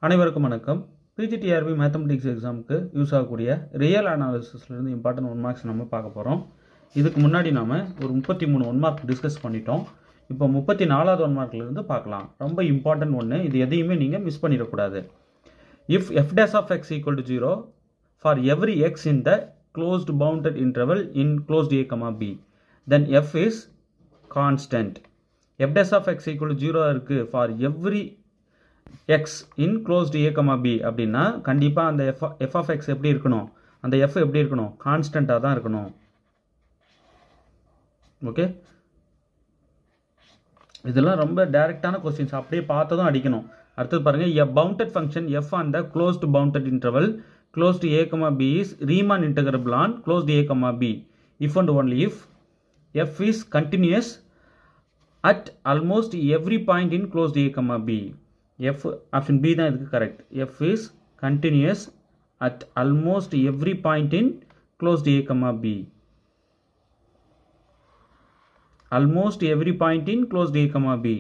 அனைவருக்கும் வணக்கம் PGTRB mathematics எக்ஸாமுக்கு யூஸ் ஆகக்கூடிய ரியல் அனாலிசிஸ்லேருந்து இம்பார்ட்டன்ட் ஒன் மார்க்ஸ் நம்ம பார்க்க போகிறோம் இதுக்கு முன்னாடி நாம ஒரு முப்பத்தி மூணு ஒன் மார்க் டிஸ்கஸ் பண்ணிட்டோம் இப்போ முப்பத்தி நாலாவது ஒன் மார்க்லேருந்து பார்க்கலாம் ரொம்ப இம்பார்ட்டன்ட் ஒன்று இது எதையுமே நீங்கள் மிஸ் பண்ணிடக்கூடாது if f dash of X equal to zero for every x in the closed bounded interval in closed a comma b then f is constant f dash of X equal to zero இருக்குது for every x in closed a comma b அப்படின்னா கண்டிப்பாக அந்த F F of X எப்படி இருக்கணும் அந்த F எப்படி இருக்கணும் கான்ஸ்டண்ட்டாக தான் இருக்கணும் ஓகே இதெல்லாம் ரொம்ப டைரக்டான கொஸ்டின்ஸ் அப்படியே பார்த்ததும் அடிக்கணும் அடுத்தது பாருங்க a bounded function f on the closed bounded interval closed a comma b is Riemann integrable on closed a comma b if and only if F is continuous at almost every point in closed a comma b f option b தான் இதுக்கு correct f is continuous at almost every point in closed a comma b almost every point in closed a comma b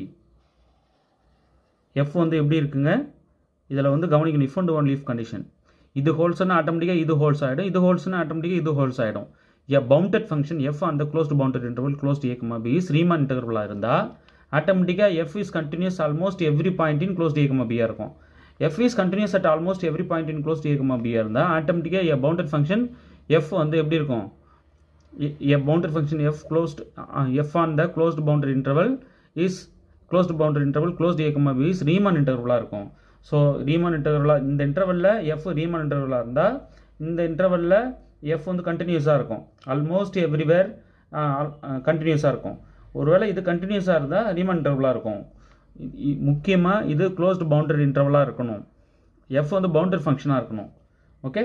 f வந்து எப்படி இருக்குங்க இதில் வந்து கவனிக்கணும் if and only if condition இது ஹோல்ஸ்னா ஆட்டோமேட்டிக்காக இது ஹோல்ஸ் ஆகிடும் இது ஹோல்ஸ்னா ஆட்டோமேட்டிக்காக இது ஹோல்ஸ் ஆகிடும் எ பவுண்டட் ஃபங்க்ஷன் எஃப் அந்த closed bounded interval closed a comma b is Riemann இன்டர்வலாக இருந்தால் ஆட்டோமேட்டிக்காக f is continuous almost every point in closed a comma பியாக இருக்கும் f is continuous at almost every point in closed a comma பியாக இருந்தால் ஆட்டோமேட்டிக்காக எ bounded function f வந்து எப்படி இருக்கும் a bounded function f closed uh, f on the closed boundary interval is closed boundary interval closed a comma b is Riemann இன்டர்வலாக இருக்கும் so Riemann இன்டர்வலாக இந்த இன்டர்வலில் F Riemann இன்டர்வலாக இருந்தால் இந்த இன்டர்வலில் எஃப் வந்து கண்டினியூஸாக இருக்கும் ஆல்மோஸ்ட் எவ்ரிவேர் கண்டினியூஸாக இருக்கும் ஒருவேளை இது கண்டினியூஸாக இருந்தால் ரீமான் இன்டர்வலாக இருக்கும் முக்கியமாக இது க்ளோஸ்டு பவுண்டரி இன்டர்வலாக இருக்கணும் எஃப் வந்து பவுண்டரி ஃபங்க்ஷனாக இருக்கணும் ஓகே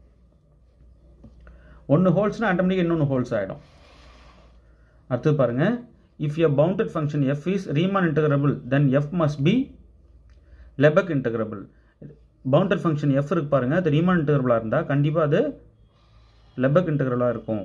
ஒன்று ஹோல்ஸ்னா ஆட்டோமேட்டிக் இன்னொன்று ஹோல்ஸ் ஆகிடும் அடுத்து பாருங்க if a bounded function f is Riemann integrable then f must be Lebesgue integrable bounded function f இருக்கு பாருங்க அது ரீமான் இன்டகிரபிளாக இருந்தால் கண்டிப்பாக அது லெபக் இன்டகிரலாக இருக்கும்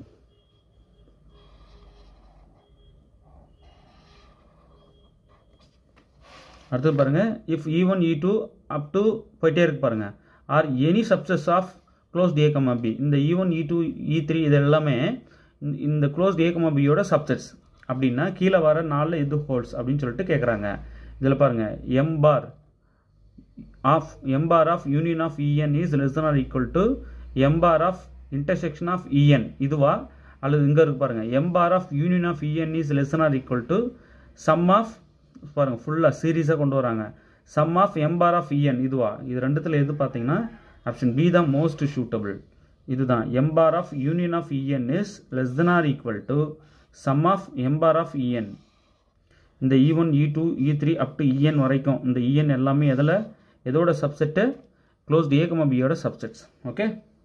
அடுத்து பாருங்க if e one e two up to போயிட்டே இருக்கு பாருங்க are any subsets of closed a comma b இந்த e one e two e three இது எல்லாமே இந்த க்ளோஸ்ட் ஏ கமா பியோட சப்செட்ஸ் அப்படின்னா கீழே வர நாலில் இது ஹோல்ஸ் அப்படின்னு சொல்லிட்டு கேட்குறாங்க இதில் பாருங்கள் m bar of m bar of union of e n is less than or equal to m bar of intersection of e n இதுவா அல்லது இங்கே இருக்கு பாருங்கள் m bar of union of e n is less than or equal to sum of பாருங்கள் ஃபுல்லாக சீரீஸாக கொண்டு வராங்க sum of m bar of e n இதுவா இது ரெண்டுத்தில் எது பார்த்தீங்கன்னா ஆப்ஷன் பி தான் மோஸ்ட் சூட்டபிள் இதுதான் m bar of union of e n is less than or equal to sum of m bar of e n இந்த e one e two e three up to e n வரைக்கும் இந்த இஎன் எல்லாமே எதில் எதோட subset closed ஏகமா பியோட subsets okay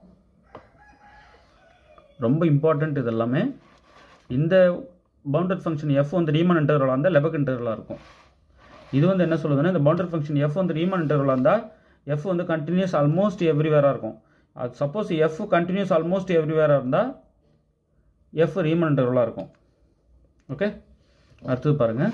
ரொம்ப important இது எல்லாமே இந்த பவுண்டட் ஃபங்க்ஷன் எஃப் வந்து ரீமன் இன்டர்வலாக இருந்தால் லெபக் இன்டர்வலாக இருக்கும் இது வந்து என்ன சொல்லுதுன்னா இந்த பவுண்டட் ஃபங்க்ஷன் எஃப் வந்து ரீமன் இன்டர்வலாக இருந்தால் எஃப் வந்து கண்டினியூஸ் ஆல்மோஸ்ட் எவ்ரிவேராக இருக்கும் அது சப்போஸ் எஃப் கண்டினியூஸ் ஆல்மோஸ்ட் எவ்ரிவேராக இருந்தால் எஃப் ரீமன் இன்டர்வலாக இருக்கும் ஓகே அடுத்தது பாருங்கள்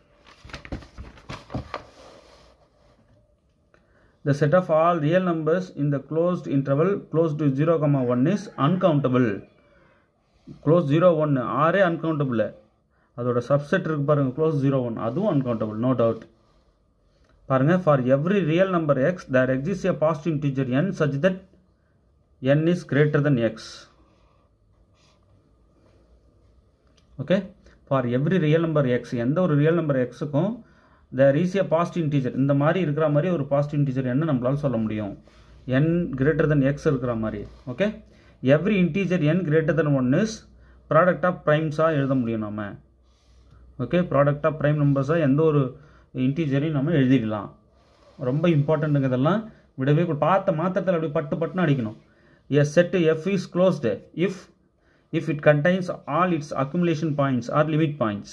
the set of all real numbers in the closed interval close to 0 comma 1 is uncountable close 0 1 ஆறே uncountable அதோட சப்செட் இருக்கு பாருங்க க்ளோஸ் ஜீரோ ஒன் அதுவும் அன்கவுண்டபிள் நோ டவுட் பாருங்க for every real number x there exist a positive integer n such that n is greater than x okay for every real number x எந்த ஒரு real number எக்ஸுக்கும் there is a positive integer இந்த மாதிரி இருக்கிற மாதிரி ஒரு positive integer என்ன நம்மளால சொல்ல முடியும் என் கிரேட்டர் தென் எக்ஸ் இருக்கிற மாதிரி okay every integer n greater than one is product of ப்ரைம்ஸாக எழுத முடியும் நம்ம ஓகே ப்ராடக்ட் ஆஃப் ப்ரைம் நம்பர்ஸாக எந்த ஒரு இன்டீஜரையும் நம்ம எழுதிடலாம் ரொம்ப இம்பார்ட்டண்ட்டுங்க இதெல்லாம் விடவே பார்த்த மாத்திரத்தில் அப்படி பட்டு பட்டுன்னு அடிக்கணும் a set f is closed if if it contains all its accumulation points or limit points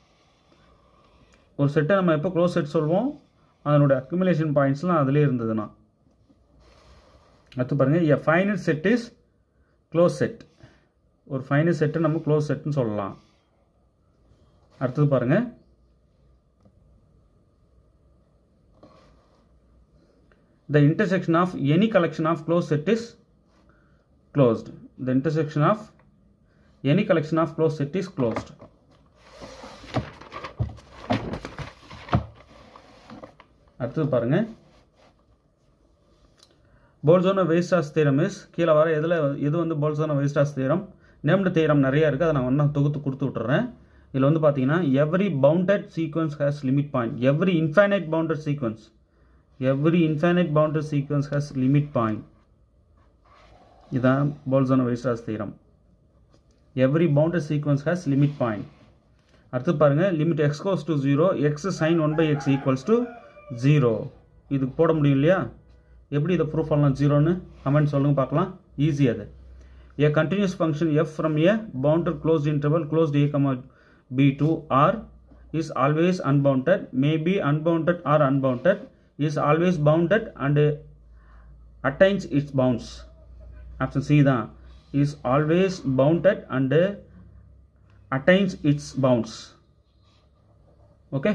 ஒரு செட்டை நம்ம எப்போ க்ளோஸ் செட் சொல்வோம் அதனோட அக்குமுலேஷன் பாயிண்ட்ஸ்லாம் அதிலே இருந்ததுன்னா அடுத்து பாருங்கள் a final set is close set ஒரு ஃபைனல் செட்டு நம்ம க்ளோஸ் செட்னு சொல்லலாம் அடுத்தது பாருங்கள் the intersection of any collection of closed set is closed the intersection of any collection of closed set is closed அடுத்தது பாருங்க போல்சோனோ வெயிஸ்டாஸ் தேரம் இஸ் கீழே வர எதில் எது வந்து Bolzano Weierstrass theorem named theorem நிறைய இருக்குது அதை நான் ஒன்றா தொகுத்து கொடுத்து விட்டுறேன் இதில் வந்து பார்த்தீங்கன்னா every bounded sequence has limit point every infinite bounded sequence every infinite bounded sequence has limit point இதான் Bolzano Weierstrass theorem every bounded sequence has limit point அடுத்து பாருங்கள் limit x goes to zero x sine one by x equals to zero இதுக்கு போட முடியும் இல்லையா எப்படி இதை proof பண்ணலாம் ஜீரோன்னு கமெண்ட் சொல்லுங்க பார்க்கலாம் ஈஸி அது a continuous function f from a bounded closed interval closed a comma b to r is always unbounded may be unbounded r unbounded is always bounded and attains its bounds option C தான் is always bounded and attains its bounds okay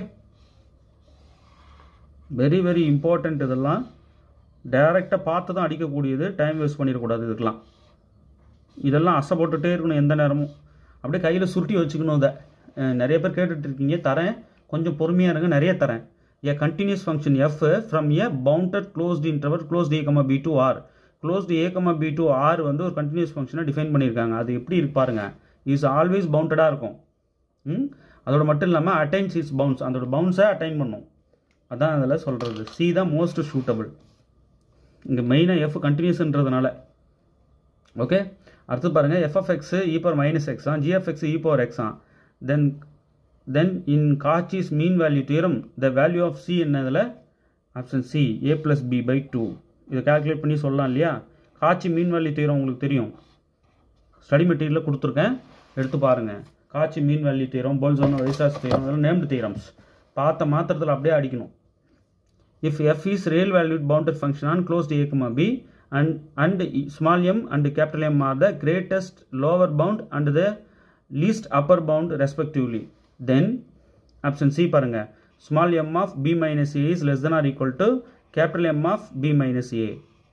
very very important இதெல்லாம் டைரெக்டாக பார்த்து தான் அடிக்கக்கூடியது time waste பண்ணிடக்கூடாது இதுக்கெல்லாம் இதெல்லாம் அசை போட்டுகிட்டே இருக்கணும் எந்த நேரமும் அப்படியே கையில் சுருட்டி வச்சுக்கணும் இதை அஹ் நிறைய பேர் கேட்டுட்டு இருக்கீங்க தரேன் கொஞ்சம் பொறுமையாக இருங்க நிறைய தரேன் a continuous function f from a bounded closed interval closed a comma b to r closed a comma b to r வந்து ஒரு கண்டினியூஸ் ஃபங்க்ஷனை டிஃபைன் பண்ணியிருக்காங்க அது எப்படி இருக்கு பாருங்க இஸ் ஆல்வேஸ் பவுண்டடாக இருக்கும் ம் அதோட மட்டும் இல்லாமல் அட்டைன்ஸ் இஸ் பவுன்ஸ் அதோட பவுன்ஸை அட்டைன் பண்ணும் அதான் அதில் சொல்கிறது சி தான் மோஸ்ட் சூட்டபிள் இங்கே மெயினாக எஃப் கண்டினியூஸ்ன்றதுனால ஓகே அடுத்து பாருங்கள் எஃப்எஃப்எக்ஸ் இ பவர் மைனஸ் எக்ஸா ஜிஎஃப்எக்ஸ் இ பவர் எக்ஸா then then in Cauchy's mean value theorem the value of c என்னதில் option c a plus b by two இதை கால்குலேட் பண்ணி சொல்லலாம் இல்லையா காட்சி மீன் வேல்யூ தியரம் உங்களுக்கு தெரியும் ஸ்டடி மெட்டீரியலில் கொடுத்துருக்கேன் எடுத்து பாருங்கள் காட்சி மீன் வேல்யூ தியரம் போல்சோனோ வைசாஸ் தியரம் இதெல்லாம் நேம்டு தியரம்ஸ் பார்த்த மாத்திரத்தில் அப்படியே அடிக்கணும் if f is real valued bounded function on closed a comma b and and e- small m and capital m are the greatest lower bound and the least upper bound respectively then option c பாருங்க small m of b minus a is less than or equal to capital M of b minus a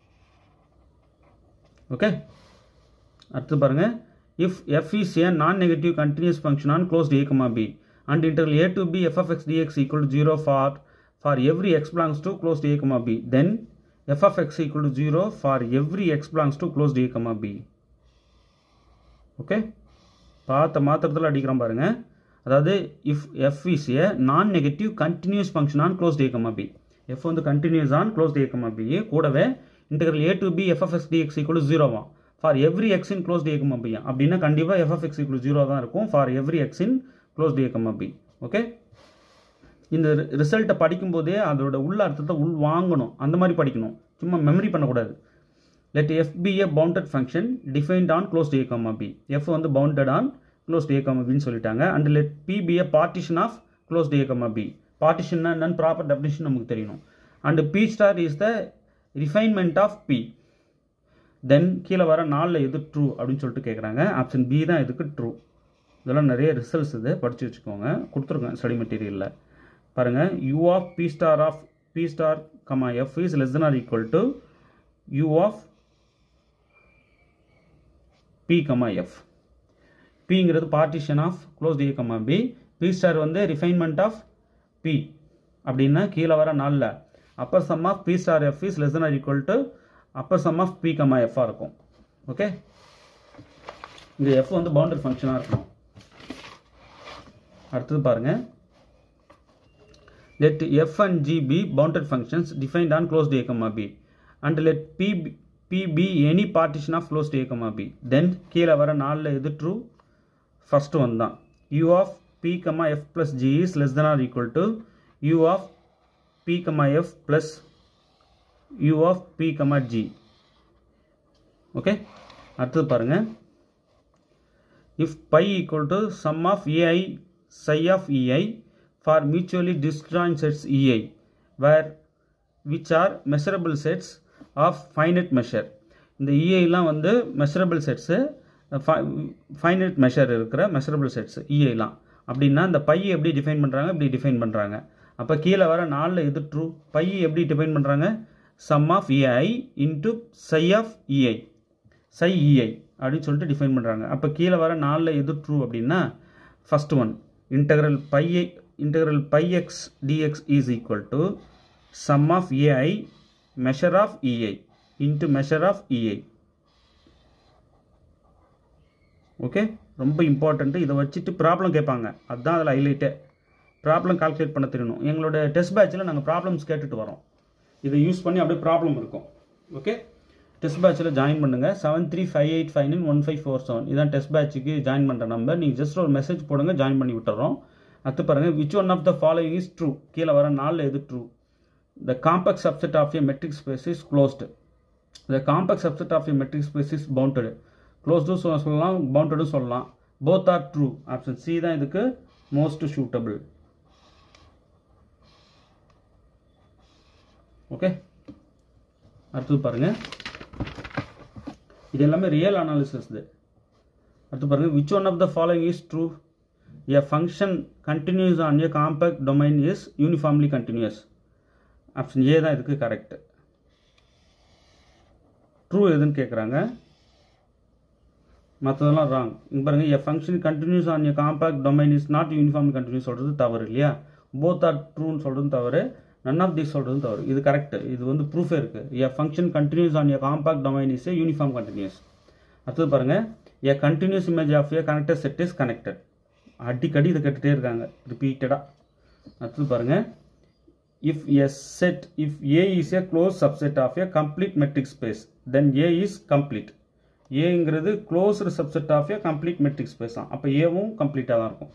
okay அடுத்து பாருங்க if f is a non-negative continuous function on closed a comma b and integral a to b f of x dx equal to 0 for for every x belongs to closed a comma b then f of x equal to 0 for every x belongs to closed a comma b okay பார்த்த மாத்திரத்தில் அடிக்கிறோம் பாருங்க அதாவது if F is a non negative continuous function on close a comma b f வந்து continuous on close a comma b கூடவே integral A to b f f x dx equal ஜீரோவா for every x in close a comma b அப்படின்னா கண்டிப்பாக f f x equal zero தான் இருக்கும் for every x in close a comma b okay இந்த ரிசல்ட்டை படிக்கும்போதே அதோட உள்ள அர்த்தத்தை உள் வாங்கணும் அந்த மாதிரி படிக்கணும் சும்மா மெமரி பண்ணக்கூடாது let f be a bounded function defined on closed a comma b f வந்து bounded on closed a comma பின்னு சொல்லிட்டாங்க and let p be a partition of closed a comma b பார்ட்டிஷன்னா என்னன்னு ப்ராப்பர் டெஃபினிஷன் நமக்கு தெரியணும் and p star is the refinement of p then கீழே வர நாலில் எது ட்ரூ அப்படின்னு சொல்லிட்டு கேட்குறாங்க ஆப்ஷன் பி தான் இதுக்கு ட்ரூ இதெல்லாம் நிறைய ரிசல்ட்ஸ் இது படித்து வச்சுக்கோங்க கொடுத்துருக்கேன் ஸ்டடி மெட்டீரியலில் பாருங்கள் U of P star of P star comma F is less than or equal to U of P comma F பிங்கிறது partition of close A comma B P star வந்து ரிஃபைன்மெண்ட் ஆஃப் பி அப்படின்னா கீழே வர நாளில் upper sum of P star F is less than or equal to upper sum of P comma எஃபாக இருக்கும் okay இந்த F வந்து பவுண்டரி ஃபங்க்ஷனாக இருக்கணும் அடுத்தது பாருங்கள் let f and g be bounded functions defined on closed a comma b and let p be- p be any partition of closed a comma b then கீழே வர நாலில் எது ட்ரூ ஃபர்ஸ்ட் ஒன் தான் u of p comma f plus g is less than or equal to u of p comma f plus u of p comma g okay அடுத்தது பாருங்க if pi equal to sum of ai psi of ei for mutually disjoint sets ei where which are measurable sets of finite measure இந்த இஐலாம் வந்து measurable sets finite measure இருக்கிற measurable sets இஐலாம் அப்படின்னா இந்த by எப்படி டிஃபைன் பண்ணுறாங்க இப்படி டிஃபைன் பண்ணுறாங்க அப்போ கீழே வர நாலில் எது ட்ரூ பை எப்படி டிஃபைன் பண்ணுறாங்க sum of A I into chi of E I chi E I அப்படின்னு சொல்லிட்டு டிஃபைன் பண்ணுறாங்க அப்போ கீழே வர நாலில் எது ட்ரூ அப்படின்னா first one integral phi integral phi X D X is equal to sum of A I measure of E I into measure of E I okay ரொம்ப இம்பார்ட்டண்ட்டு இதை வச்சுட்டு ப்ராப்ளம் கேட்பாங்க அதுதான் அதில் ஹைலைட்டே ப்ராப்ளம் கால்குலேட் பண்ண தெரியணும் எங்களோட டெஸ்ட் பேட்சில் நாங்கள் ப்ராப்ளம்ஸ் கேட்டுட்டு வரோம் இதை யூஸ் பண்ணி அப்படியே ப்ராப்ளம் இருக்கும் ஓகே டெஸ்ட் பேட்சில் ஜாயின் பண்ணுங்கள் seven three five eight five nine one five four seven இதான் டெஸ்ட் பேட்சுக்கு ஜாயின் பண்ணுற நம்பர் நீங்கள் ஜஸ்ட் ஒரு மெசேஜ் போடுங்க ஜாயின் பண்ணி விட்டுறோம் அடுத்து பாருங்கள் which one of the following is true கீழே வர நாலில் எது true the compact subset of a metric space is closed the compact subset of a metric space is bounded க்ளோஸ்டும் சொல்லலாம் பவுண்டடும் சொல்லலாம் both are true option C தான் இதுக்கு மோஸ்ட் சூட்டபிள் ஓகே அடுத்தது பாருங்கள் இது எல்லாமே ரியல் அனாலிசிஸ் இது அடுத்து பாருங்கள் which one of the following is true a function continuous on a compact domain is uniformly continuous option A தான் இதுக்கு கரெக்ட் ட்ரூ எதுன்னு கேட்குறாங்க மற்றதெல்லாம் ராங் இங்கே பாருங்கள் a function continuous on a compact domain is not uniform continuous சொல்கிறது தவறு இல்லையா போத் ஆர் ட்ரூன்னு சொல்கிறதும் தவறு நன் ஆஃப் திஸ் சொல்கிறதும் தவறு இது கரெக்ட் இது வந்து ப்ரூஃபே இருக்குது a function continuous on a compact domain is a uniform continuous அடுத்தது பாருங்கள் a continuous image of a connected set is connected அடிக்கடி இதை கேட்டுகிட்டே இருக்காங்க ரிப்பீட்டடாக அடுத்தது பாருங்கள் if a set if a is a closed subset of a complete metric space then a is complete ஏங்கிறது closed subset of a complete metric space தான் அப்போ ஏவும் கம்ப்ளீட்டாக தான் இருக்கும்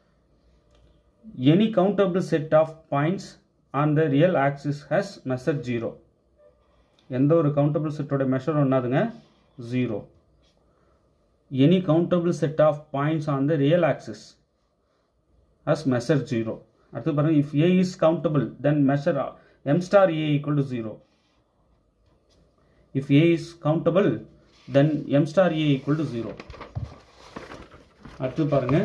any countable set of points on the real axis has measured zero எந்த ஒரு countable செட்டோட மெஷர் ஒன்றாதுங்க zero any countable set of points on the real axis has measure zero அடுத்து பாருங்க if A is countable then measure M star A equal to zero if A is countable then M star A equal to zero அடுத்து பாருங்க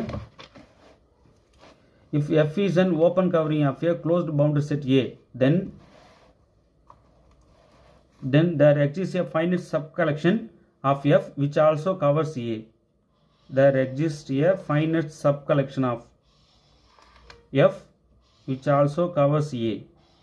if f is an open covering of a closed boundary set a then then there exists a finite subcollection of f which also covers a there exists a finite subcollection of f which also covers a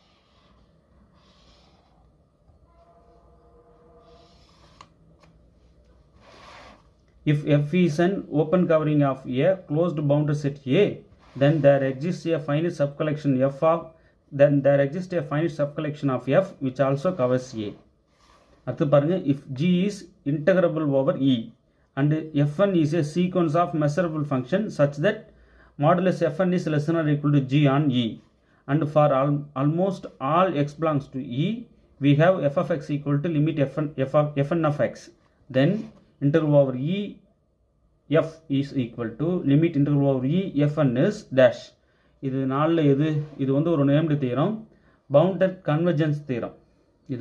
if f is an open covering of a closed boundary set a then there exists a finite subcollection f of then there exists a finite subcollection of f which also covers a அடுத்து பாருங்க if g is integrable over e and fn is a sequence of measurable function such that modulus fn is less than or equal to g on e and for al almost all x belongs to e we have f of x equal to limit fn, f of, fn of x then integral over e f is equal to limit integral over e fn is dash இது நாலில் எது இது வந்து ஒரு named தீரம் bounded convergence தீரம் இது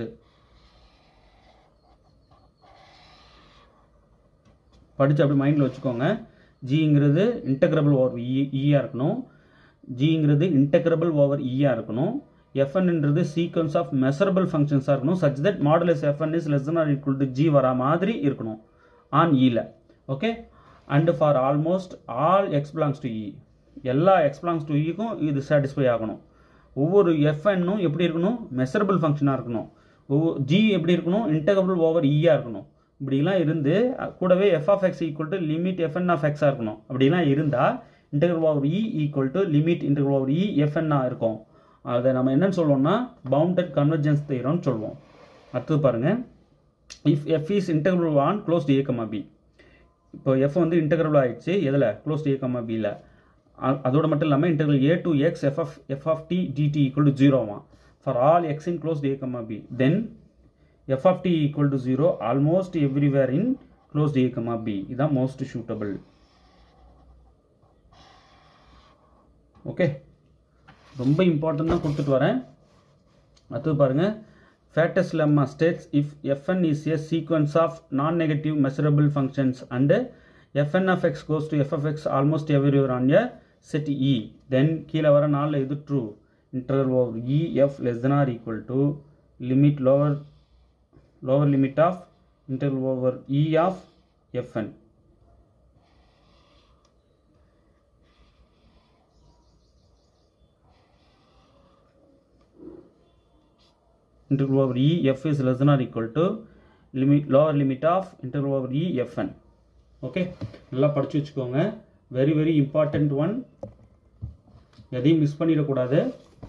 படித்து அப்படி மைண்டில் வச்சுக்கோங்க ஜிங்கிறது இன்டெக்ரபிள் ஓவர் இ ஈயாக இருக்கணும் ஜிங்கிறது இன்டெக்ரபிள் ஓவர் ஈயாக இருக்கணும் எஃப்என்ன்றது சீக்வன்ஸ் ஆஃப் மெசரபிள் ஃபங்க்ஷன்ஸாக இருக்கணும் such that modulus F N is less than or equal to G வரா மாதிரி இருக்கணும் ஆன் ஈல okay and for almost all X belongs to E எல்லா எக்ஸ் பிலாங்ஸ் டு இக்கும் இது சாட்டிஸ்ஃபை ஆகணும் ஒவ்வொரு எஃப்என்னும் எப்படி இருக்கணும் மெசரபிள் ஃபங்க்ஷனாக இருக்கணும் ஒவ்வொரு ஜி எப்படி இருக்கணும் இன்டெக்ரபிள் ஓவர் ஈயாக இருக்கணும் இப்படிலாம் இருந்து கூடவே F of X equal to limit F N of எக்ஸாக இருக்கணும் அப்படிலாம் இருந்தால் integral over E equal to limit integral over E எஃப்என்னாக இருக்கும் அதை நம்ம என்னன்னு சொல்லுவோம்னா பவுண்டட் கன்வர்ஜென்ஸ் தேரோன்னு சொல்லுவோம் அடுத்தது பாருங்கள் if F is integrable on closed A comma B இப்போ எஃப் வந்து இன்டெகிரபிள் ஆயிடுச்சு எதில் க்ளோஸ்ட் ஏக்கமா பியில் அதோட மட்டும் இல்லாமல் integral A to X F of F of T D T equal to ஜீரோவான் for all X in closed A comma B then f of t equal to 0 almost everywhere in closed a comma b இதான் most suitable okay ரொம்ப important தான் கொடுத்துட்டு வரேன் அடுத்தது பாருங்க Fatou's lemma states if fn is a sequence of non-negative measurable functions and fn of x goes to f of x almost everywhere on a set e then கீழே வர நாளில் இது true integral over e f less than or equal to limit lower lower limit of interval over E of F N integral over e f is less than or equal to limit lower limit of integral over e fn okay நல்லா படிச்சு வச்சுக்கோங்க very very important one எதையும் miss பண்ணிடக்கூடாது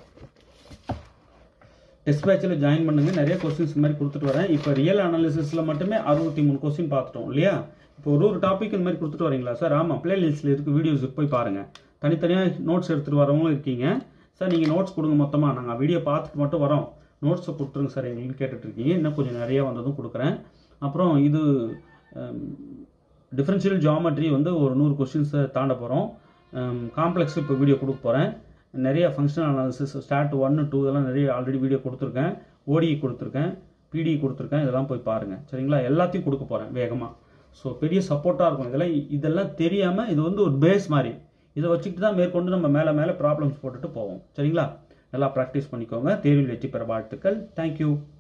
test பேட்சில் join பண்ணுங்க நிறைய questions இந்த மாதிரி கொடுத்துட்டு வரேன் இப்போ ரியல் அனாலிசிஸில் மட்டுமே அறுபத்தி மூணு கொஸ்டின் பார்த்துட்டோம் இல்லையா இப்போ ஒரு ஒரு டாபிக் இந்த மாதிரி கொடுத்துட்டு வரீங்களா சார் ஆமாம் பிளேலிஸ்ட்டில் இருக்க வீடியோஸ் போய் பாருங்கள் தனித்தனியாக நோட்ஸ் எடுத்துகிட்டு வரவங்களும் இருக்கீங்க சார் நீங்கள் நோட்ஸ் கொடுங்க மொத்தமாக நாங்கள் வீடியோ பார்த்துட்டு மட்டும் வரோம் நோட்ஸை கொடுத்துருங்க சார் எங்களுக்கு கேட்டுட்ருக்கீங்க இன்னும் கொஞ்சம் நிறையா வந்ததும் கொடுக்குறேன் அப்புறம் இது டிஃப்ரென்ஷியல் ஜாமெட்ரி வந்து ஒரு நூறு கொஸ்டின்ஸை தாண்ட போகிறோம் காம்ப்ளெக்ஸ் இப்போ வீடியோ கொடுக்க போகிறேன் நிறைய ஃபங்க்ஷனல் அனாலிசிஸ் ஸ்டார்ட் ஒன்று டூ இதெல்லாம் நிறைய ஆல்ரெடி வீடியோ கொடுத்துருக்கேன் ஓடிஇ கொடுத்துருக்கேன் பிடி கொடுத்துருக்கேன் இதெல்லாம் போய் பாருங்கள் சரிங்களா எல்லாத்தையும் கொடுக்க போகிறேன் வேகமாக ஸோ பெரிய சப்போர்ட்டாக இருக்கும் இதெல்லாம் இதெல்லாம் தெரியாமல் இது வந்து ஒரு பேஸ் மாதிரி இதை வச்சுக்கிட்டு தான் மேற்கொண்டு நம்ம மேலே மேலே ப்ராப்ளம்ஸ் போட்டுட்டு போவோம் சரிங்களா நல்லா ப்ராக்டிஸ் பண்ணிக்கோங்க தேர்வில் வெற்றி பெற வாழ்த்துக்கள் தேங்க்யூ